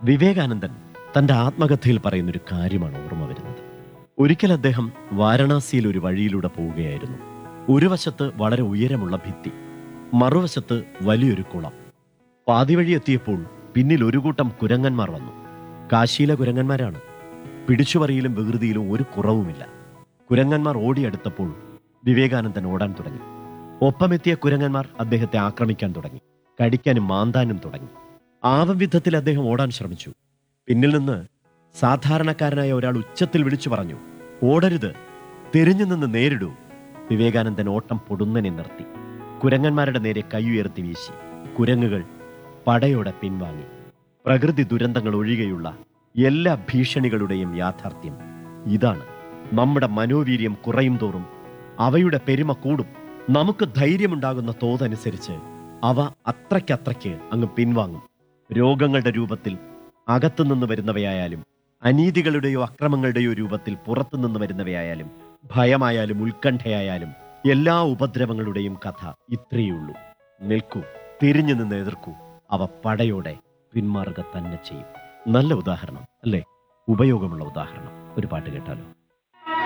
വിവേകാനന്ദൻ തന്റെ ആത്മകഥയിൽ പറയുന്നൊരു കാര്യമാണ് ഓർമ്മ വരുന്നത് ഒരിക്കൽ അദ്ദേഹം വാരണാസിയിൽ ഒരു വഴിയിലൂടെ പോവുകയായിരുന്നു ഒരു വശത്ത് വളരെ ഉയരമുള്ള ഭിത്തി മറുവശത്ത് വലിയൊരു കുളം പാതി വഴി എത്തിയപ്പോൾ പിന്നിൽ ഒരു കൂട്ടം കുരങ്ങന്മാർ വന്നു കാശിയിലെ കുരങ്ങന്മാരാണ് പിടിച്ചുപറിയിലും വികൃതിയിലും ഒരു കുറവുമില്ല കുരങ്ങന്മാർ ഓടിയെടുത്തപ്പോൾ വിവേകാനന്ദൻ ഓടാൻ തുടങ്ങി ഒപ്പമെത്തിയ കുരങ്ങന്മാർ അദ്ദേഹത്തെ ആക്രമിക്കാൻ തുടങ്ങി കടിക്കാനും മാന്താനും തുടങ്ങി ആവം വിധത്തിൽ അദ്ദേഹം ഓടാൻ ശ്രമിച്ചു പിന്നിൽ നിന്ന് സാധാരണക്കാരനായ ഒരാൾ ഉച്ചത്തിൽ വിളിച്ചു പറഞ്ഞു ഓടരുത് തിരിഞ്ഞു നിന്ന് നേരിടൂ വിവേകാനന്ദൻ ഓട്ടം പൊടുന്നനെ നിർത്തി കുരങ്ങന്മാരുടെ നേരെ കൈയുയർത്തി വീശി കുരങ്ങുകൾ പടയോടെ പിൻവാങ്ങി പ്രകൃതി ദുരന്തങ്ങൾ ഒഴികെയുള്ള എല്ലാ ഭീഷണികളുടെയും യാഥാർത്ഥ്യം ഇതാണ് നമ്മുടെ മനോവീര്യം കുറയും തോറും അവയുടെ പെരുമ കൂടും നമുക്ക് ധൈര്യമുണ്ടാകുന്ന തോതനുസരിച്ച് അവ അത്രയ്ക്കത്രയ്ക്ക് അങ്ങ് പിൻവാങ്ങും രോഗങ്ങളുടെ രൂപത്തിൽ അകത്തുനിന്ന് വരുന്നവയായാലും അനീതികളുടെയോ അക്രമങ്ങളുടെയോ രൂപത്തിൽ പുറത്തുനിന്ന് വരുന്നവയായാലും ഭയമായാലും ഉത്കണ്ഠയായാലും എല്ലാ ഉപദ്രവങ്ങളുടെയും കഥ ഇത്രയുള്ളൂ നിൽക്കൂ തിരിഞ്ഞു നിന്ന് എതിർക്കൂ അവ പടയോടെ പിന്മാറുക തന്നെ ചെയ്യും നല്ല ഉദാഹരണം അല്ലേ ഉപയോഗമുള്ള ഉദാഹരണം ഒരു പാട്ട് കേട്ടാലോ